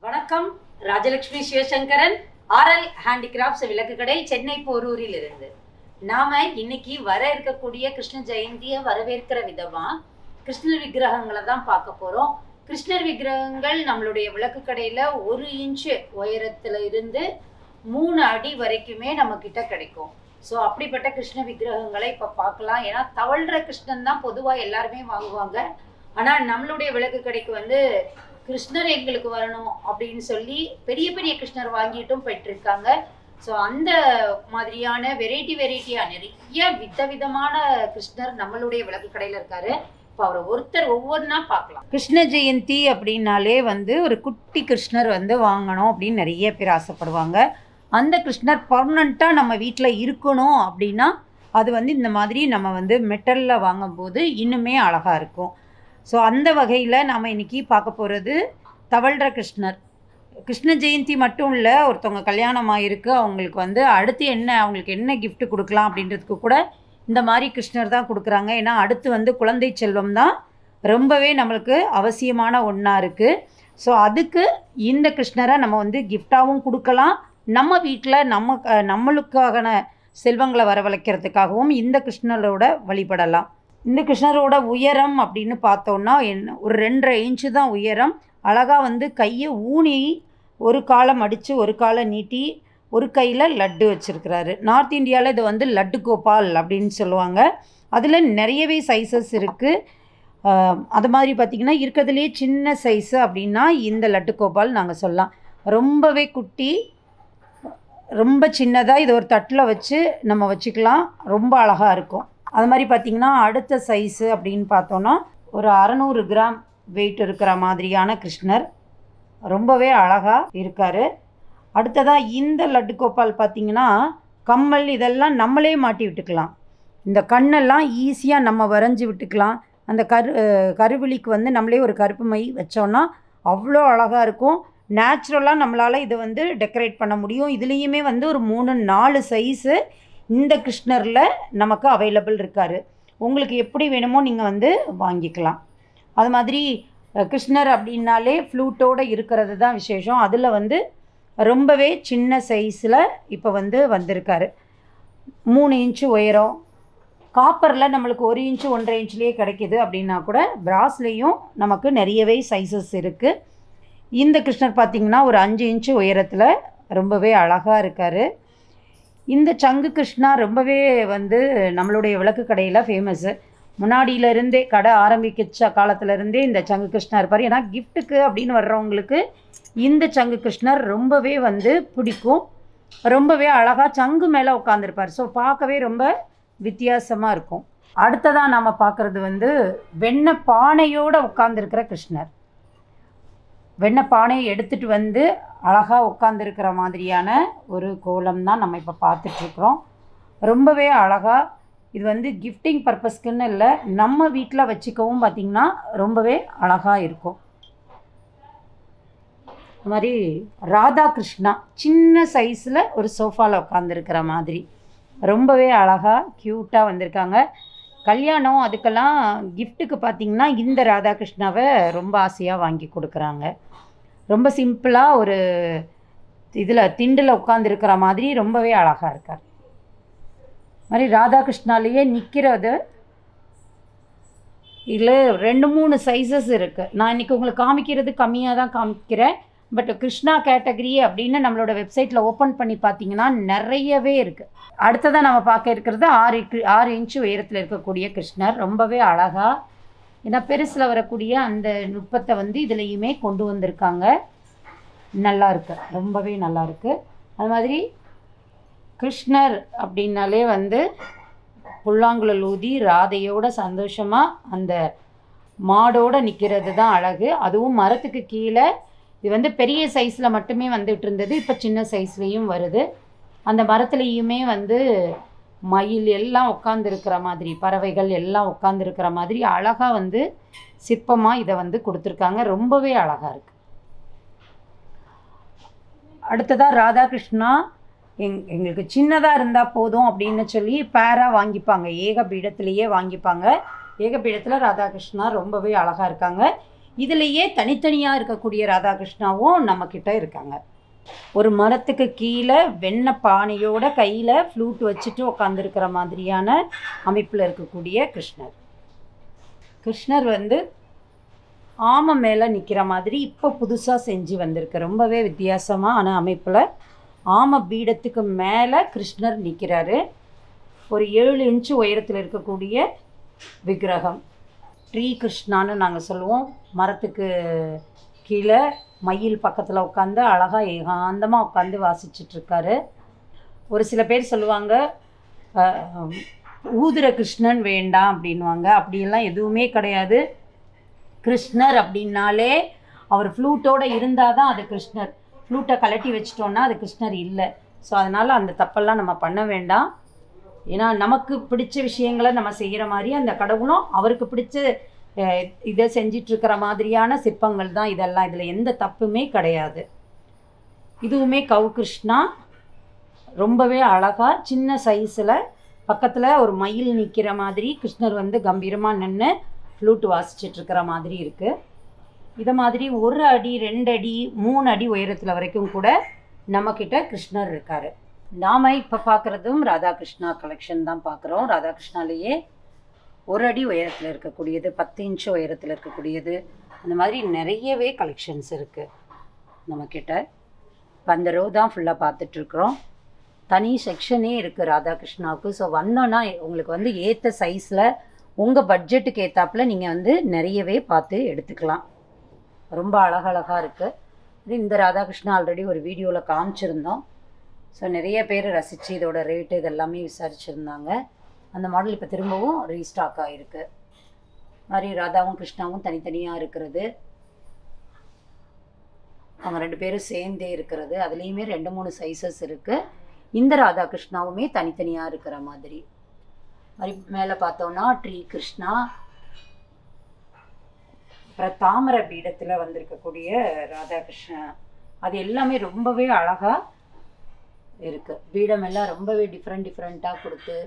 வணக்கம் Rajalakshmi Sivasankaran RL handicrafts விளக்கு கடை சென்னை போரூரில் இருந்து நாம இன்னைக்கு வர இருக்கக்கூடிய கிருஷ்ண ஜெயந்தியை வரவேற்கிற விதமா கிருஷ்ணர் விக்கிரகங்களை தான் பார்க்க போறோம் கிருஷ்ணர் விக்கிரகங்கள் நம்மளுடைய விளக்கு கடையில ஒரு இன்ச்சு உயரத்துல இருந்து மூணு அடி வரைக்குமே நம்ம கிட்ட கிடைக்கும் ஸோ அப்படிப்பட்ட கிருஷ்ண விக்கிரகங்களை இப்போ பார்க்கலாம் ஏன்னா தவழ்ற கிருஷ்ணன் தான் பொதுவாக எல்லாருமே வாங்குவாங்க ஆனால் நம்மளுடைய விளக்கு கடைக்கு வந்து கிருஷ்ணர் எங்களுக்கு வரணும் அப்படின்னு சொல்லி பெரிய பெரிய கிருஷ்ணர் வாங்கிட்டும் போயிட்டுருக்காங்க ஸோ அந்த மாதிரியான வெரைட்டி வெரைட்டியாக நிறைய விதவிதமான கிருஷ்ணர் நம்மளுடைய விளக்கு கடையில் இருக்காரு இப்போ அவரை ஒருத்தர் ஒவ்வொன்றா பார்க்கலாம் கிருஷ்ண ஜெயந்தி அப்படின்னாலே வந்து ஒரு குட்டி கிருஷ்ணர் வந்து வாங்கணும் அப்படின்னு நிறைய பேர் ஆசைப்படுவாங்க அந்த கிருஷ்ணர் பர்மனண்ட்டாக நம்ம வீட்டில் இருக்கணும் அப்படின்னா அது வந்து இந்த மாதிரி நம்ம வந்து மெட்டலில் வாங்கும்போது இன்னுமே அழகாக இருக்கும் ஸோ அந்த வகையில் நாம் இன்றைக்கி பார்க்க போகிறது தவழ்கிற கிருஷ்ணர் கிருஷ்ண ஜெயந்தி மட்டும் இல்லை ஒருத்தவங்க கல்யாணம் ஆகிருக்கு அவங்களுக்கு வந்து அடுத்து என்ன அவங்களுக்கு என்ன gift கொடுக்கலாம் அப்படின்றதுக்கு கூட இந்த மாதிரி கிருஷ்ணர் தான் கொடுக்குறாங்க ஏன்னா அடுத்து வந்து குழந்தை செல்வம் தான் ரொம்பவே நம்மளுக்கு அவசியமான ஒன்றா இருக்குது ஸோ அதுக்கு இந்த கிருஷ்ணரை நம்ம வந்து கிஃப்டாகவும் கொடுக்கலாம் நம்ம வீட்டில் நம்ம அஹ், நம்மளுக்கான செல்வங்களை வரவழைக்கிறதுக்காகவும் இந்த கிருஷ்ணரோட வழிபடலாம் இந்த கிருஷ்ணரோட உயரம் அப்படின்னு பார்த்தோன்னா என்ன ஒரு ரெண்டரை இன்ச்சு தான் உயரம் அழகாக வந்து கையை ஊனி ஒரு காலை மடித்து ஒரு காலை நீட்டி ஒரு கையில் லட்டு வச்சுருக்கிறாரு நார்த் இந்தியாவில் இது வந்து லட்டு கோபால் அப்படின்னு சொல்லுவாங்க அதில் நிறையவே சைஸஸ் இருக்குது அது மாதிரி பார்த்திங்கன்னா இருக்கிறதுலே சின்ன சைஸு அப்படின்னா இந்த லட்டு கோபால் நாங்கள் சொல்லலாம் ரொம்பவே குட்டி ரொம்ப சின்னதாக இது ஒரு தட்டில் வச்சு நம்ம வச்சுக்கலாம் ரொம்ப அழகாக இருக்கும் அது மாதிரி பார்த்திங்கன்னா அடுத்த சைஸு அப்படின்னு பார்த்தோன்னா ஒரு அறநூறு கிராம் வெயிட் இருக்கிற மாதிரியான கிருஷ்ணர் ரொம்பவே அழகாக இருக்கார் அடுத்ததாக இந்த லட்டு கோபால் பார்த்திங்கன்னா கம்மல் இதெல்லாம் நம்மளே மாட்டி விட்டுக்கலாம் இந்த கண்ணெல்லாம் ஈஸியாக நம்ம வரைஞ்சி விட்டுக்கலாம் அந்த கரு அஹ் கருவிழிக்கு வந்து நம்மளே ஒரு கருப்பு மை வச்சோன்னா அவ்வளோ அழகாக இருக்கும் நேச்சுரலாக நம்மளால் இதை வந்து டெக்கரேட் பண்ண முடியும் இதுலேயுமே வந்து ஒரு மூணு நாலு சைஸு இந்த கிருஷ்ணரில் நமக்கு அவைலபிள் இருக்கார் உங்களுக்கு எப்படி வேணுமோ நீங்கள் வந்து வாங்கிக்கலாம் அது மாதிரி அஹ், கிருஷ்ணர் அப்படின்னாலே ஃப்ளூட்டோடு இருக்கிறது தான் விசேஷம் அதில் வந்து ரொம்பவே சின்ன சைஸில் இப்போ வந்து வந்திருக்காரு மூணு இன்ச்சு உயரம் காப்பரில் நம்மளுக்கு ஒரு இன்ச்சு ஒன்றரை இன்ச்லேயே கிடைக்கிது அப்படின்னா கூட பிராஸ்லேயும் நமக்கு நிறையவே சைஸஸ் இருக்குது இந்த கிருஷ்ணர் பார்த்திங்கன்னா ஒரு அஞ்சு இன்ச்சு உயரத்தில் ரொம்பவே அழகாக இருக்கார் இந்த சங்கு கிருஷ்ணா ரொம்பவே வந்து நம்மளுடைய விளக்கு கடையில் ஃபேமஸ்ஸு முன்னாடியிலேருந்தே கடை ஆரம்பிக்கிச்ச காலத்துலேருந்தே இந்த சங்கு கிருஷ்ணா இருப்பார் ஏன்னா கிஃப்ட்டுக்கு அப்படின்னு வர்றவங்களுக்கு இந்த சங்கு கிருஷ்ணர் ரொம்பவே வந்து பிடிக்கும் ரொம்பவே அழகாக சங்கு மேலே உட்காந்துருப்பார் ஸோ பார்க்கவே ரொம்ப வித்தியாசமாக இருக்கும் அடுத்ததாக நாம் பார்க்குறது வந்து வெண்ணெய் பானையோடு உட்காந்துருக்கிற கிருஷ்ணர் வெண்ணெய் பானையை எடுத்துகிட்டு வந்து அழகாக உட்காந்துருக்கிற மாதிரியான ஒரு கோலம் தான் நம்ம இப்போ பார்த்துட்ருக்குறோம் ரொம்பவே அழகாக இது வந்து கிஃப்டிங் பர்பஸ்க்குன்னு இல்லை நம்ம வீட்டில் வச்சுக்கவும் பார்த்திங்கன்னா ரொம்பவே அழகாக இருக்கும் அது மாதிரி ராதா கிருஷ்ணா சின்ன சைஸில் ஒரு சோஃபாவில் உட்காந்துருக்கிற மாதிரி ரொம்பவே அழகாக க்யூட்டாக வந்திருக்காங்க கல்யாணம் அதுக்கெல்லாம் கிஃப்ட்டுக்கு பார்த்திங்கன்னா இந்த ராதாகிருஷ்ணாவை ரொம்ப ஆசையாக வாங்கி கொடுக்குறாங்க ரொம்ப சிம்பிளாக ஒரு இதில் திண்டில் உட்காந்துருக்கிற மாதிரி ரொம்பவே அழகாக இருக்கார் மாதிரி ராதாகிருஷ்ணாலேயே நிற்கிறது இதில் ரெண்டு மூணு சைஸஸ் இருக்குது நான் இன்றைக்கி உங்களுக்கு காமிக்கிறது கம்மியாக தான் காமிக்கிறேன் பட் கிருஷ்ணா கேட்டகரி அப்படின்னு நம்மளோட வெப்சைட்டில் ஓப்பன் பண்ணி பார்த்தீங்கன்னா நிறையவே இருக்குது அடுத்ததாக நம்ம பார்க்க இருக்கிறது ஆறு கி- ஆறு இன்ச்சு உயரத்தில் இருக்கக்கூடிய கிருஷ்ணர் ரொம்பவே அழகாக ஏன்னா பெருசில் வரக்கூடிய அந்த நுட்பத்தை வந்து இதுலேயுமே கொண்டு வந்திருக்காங்க நல்லா இருக்கு ரொம்பவே நல்லா இருக்கு அது மாதிரி கிருஷ்ணர் அப்படின்னாலே வந்து புல்லாங்குழல் ஊதி ராதையோட சந்தோஷமாக அந்த மாடோட நிற்கிறது தான் அழகு அதுவும் மரத்துக்கு கீழே இது வந்து பெரிய சைஸில் மட்டுமே வந்துட்டு இருந்தது இப்போ சின்ன சைஸ்லேயும் வருது அந்த மரத்துலேயுமே வந்து மயில் எல்லாம் உட்காந்துருக்கிற மாதிரி பறவைகள் எல்லாம் உட்காந்துருக்கிற மாதிரி அழகாக வந்து சிற்பமாக இதை வந்து கொடுத்துருக்காங்க ரொம்பவே அழகாக இருக்குது அடுத்ததாக ராதாகிருஷ்ணா எங் எங்களுக்கு சின்னதாக இருந்தால் போதும் அப்படின்னு சொல்லி பேராக வாங்கிப்பாங்க ஏக பீடத்திலேயே வாங்கிப்பாங்க ஏக பீடத்தில் ராதாகிருஷ்ணா ரொம்பவே அழகாக இருக்காங்க இதுலேயே தனித்தனியாக இருக்கக்கூடிய ராதாகிருஷ்ணாவும் நம்மக்கிட்ட இருக்காங்க ஒரு மரத்துக்கு கீழே வெண்ணெய் பானையோட கையில் ஃப்ளூட் வச்சுட்டு உட்காந்துருக்கிற மாதிரியான அமைப்பில் இருக்கக்கூடிய கிருஷ்ணர் கிருஷ்ணர் வந்து ஆமை மேலே நிற்கிற மாதிரி இப்போ புதுசாக செஞ்சு வந்திருக்கு ரொம்பவே வித்தியாசமான அமைப்பில் ஆமை பீடத்துக்கு மேலே கிருஷ்ணர் நிற்கிறாரு ஒரு ஏழு இன்ச்சு உயரத்தில் இருக்கக்கூடிய விக்கிரகம் ட்ரீ கிருஷ்ணான்னு நாங்கள் சொல்லுவோம் மரத்துக்கு கீழே மயில் பக்கத்தில் உட்காந்து அழகாக ஏகாந்தமாக உட்காந்து வாசிச்சிட்ருக்காரு ஒரு சில பேர் சொல்லுவாங்க அஹ், ஊதுற கிருஷ்ணன் வேண்டாம் அப்படின்வாங்க அப்படியெல்லாம் எதுவுமே கிடையாது கிருஷ்ணர் அப்படின்னாலே அவர் ஃப்ளூட்டோடு இருந்தால் தான் அது கிருஷ்ணர் ஃப்ளூட்டை கலட்டி வச்சிட்டோன்னா அது கிருஷ்ணர் இல்லை ஸோ அதனால் அந்த தப்பெல்லாம் நம்ம பண்ண வேண்டாம் ஏன்னா நமக்கு பிடிச்ச விஷயங்களை நம்ம செய்கிற மாதிரி அந்த கடவுளும் அவருக்கு பிடிச்ச அஹ், இதை செஞ்சிட்ருக்கிற மாதிரியான சிற்பங்கள் தான் இதெல்லாம் இதில் எந்த தப்புமே கிடையாது இதுவுமே கவு கிருஷ்ணா ரொம்பவே அழகாக சின்ன சைஸில் பக்கத்தில் ஒரு மயில் நிற்கிற மாதிரி கிருஷ்ணர் வந்து கம்பீரமாக நின்று ஃப்ளூட் வாசிச்சிட்டு இருக்கிற மாதிரி இருக்குது இதை மாதிரி ஒரு அடி ரெண்டு அடி மூணு அடி உயரத்தில் வரைக்கும் கூட நம்மக்கிட்ட கிருஷ்ணர் இருக்கார் நாம் இப்போ பார்க்குறதும் ராதாகிருஷ்ணா கலெக்ஷன் தான் பார்க்குறோம் ராதாகிருஷ்ணாலேயே ஒரு அடி உயரத்தில் இருக்கக்கூடியது பத்து இன்ச்சு உயரத்தில் இருக்கக்கூடியது அந்த மாதிரி நிறையவே கலெக்ஷன்ஸ் இருக்குது நம்மக்கிட்ட இப்போ அந்த ரோ தான் ஃபுல்லாக பார்த்துட்ருக்குறோம் தனி செக்ஷனே இருக்குது ராதாகிருஷ்ணாவுக்கு ஸோ வந்தோன்னா உங்களுக்கு வந்து ஏற்ற சைஸில் உங்கள் பட்ஜெட்டுக்கு ஏற்றாப்புல நீங்கள் வந்து நிறையவே பார்த்து எடுத்துக்கலாம் ரொம்ப அழகழகாக இருக்குது இந்த ராதாகிருஷ்ணா ஆல்ரெடி ஒரு வீடியோவில் காமிச்சிருந்தோம் ஸோ நிறைய பேர் ரசித்து இதோட ரேட்டு இதெல்லாமே விசாரிச்சுருந்தாங்க அந்த மாடல் இப்போ திரும்பவும் ரீஸ்டாக் ஆகிருக்கு மாதிரி ராதாவும் கிருஷ்ணாவும் தனித்தனியாக இருக்கிறது அவங்க ரெண்டு பேரும் சேர்ந்தே இருக்கிறது அதுலேயுமே ரெண்டு மூணு சைஸஸ் இருக்குது இந்த ராதாகிருஷ்ணாவுமே தனித்தனியாக இருக்கிற மாதிரி மாதிரி மேலே பார்த்தோம்னா ட்ரீ கிருஷ்ணா அப்புறம் தாமரை பீடத்தில் வந்திருக்கக்கூடிய ராதாகிருஷ்ணா அது எல்லாமே ரொம்பவே அழகாக இருக்குது பீடம் எல்லாம் ரொம்பவே டிஃப்ரெண்ட் டிஃப்ரெண்ட்டாக கொடுத்து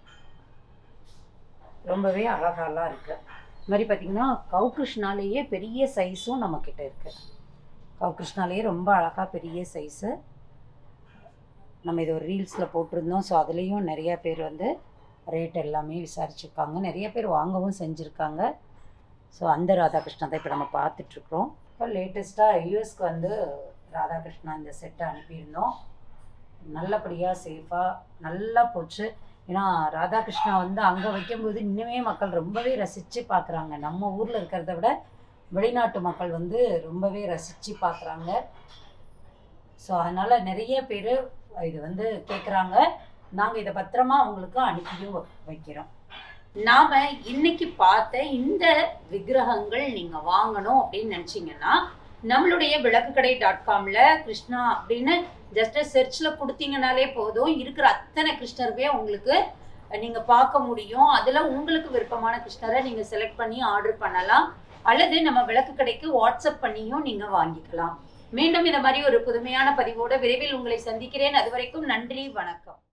ரொம்பவே அழகாலாம் இருக்குது இது மாதிரி பார்த்திங்கன்னா கவு கிருஷ்ணாலேயே பெரிய சைஸும் நம்மக்கிட்ட இருக்குது கவு கிருஷ்ணாலேயே ரொம்ப அழகாக பெரிய சைஸு நம்ம இது ஒரு ரீல்ஸில் போட்டிருந்தோம் ஸோ அதுலேயும் நிறைய பேர் வந்து ரேட் எல்லாமே விசாரிச்சிருக்காங்க நிறைய பேர் வாங்கவும் செஞ்சுருக்காங்க ஸோ அந்த ராதாகிருஷ்ணா தான் இப்போ நம்ம பார்த்துட்ருக்குறோம் இப்போ லேட்டஸ்ட்டாக யூஎஸ்க்கு வந்து ராதாகிருஷ்ணா இந்த செட்டை அனுப்பியிருந்தோம் நல்லபடியாக சேஃபாக நல்லா போச்சு ஏன்னா ராதாகிருஷ்ணா வந்து அங்கே வைக்கும்போது இன்னுமே மக்கள் ரொம்பவே ரசித்து பார்க்குறாங்க நம்ம ஊரில் இருக்கிறத விட வெளிநாட்டு மக்கள் வந்து ரொம்பவே ரசித்து பார்க்குறாங்க ஸோ அதனால் நிறைய பேர் இது வந்து கேட்குறாங்க நாங்கள் இதை பத்திரமா அவங்களுக்கு அனுப்பியும் வ- வைக்கிறோம் நாம இன்னைக்கு பார்த்த இந்த விக்கிரகங்கள் நீங்க வாங்கணும் அப்படின்னு நினைச்சீங்கன்னா நம்மளுடைய விளக்குக்கடை டாட் காம்ல கிருஷ்ணா அப்படின்னு ஜஸ்ட் சர்ச்சில் கொடுத்தீங்கனாலே போதும் இருக்கிற அத்தனை கிருஷ்ணருமே உங்களுக்கு நீங்க பார்க்க முடியும் அதுல உங்களுக்கு விருப்பமான கிருஷ்ணரை நீங்க செலக்ட் பண்ணி ஆர்டர் பண்ணலாம் அல்லது நம்ம விளக்கு கடைக்கு வாட்ஸ்அப் பண்ணியும் நீங்க வாங்கிக்கலாம் மீண்டும் இந்த மாதிரி ஒரு புதுமையான பதிவோட விரைவில் உங்களை சந்திக்கிறேன் அது வரைக்கும் நன்றி வணக்கம்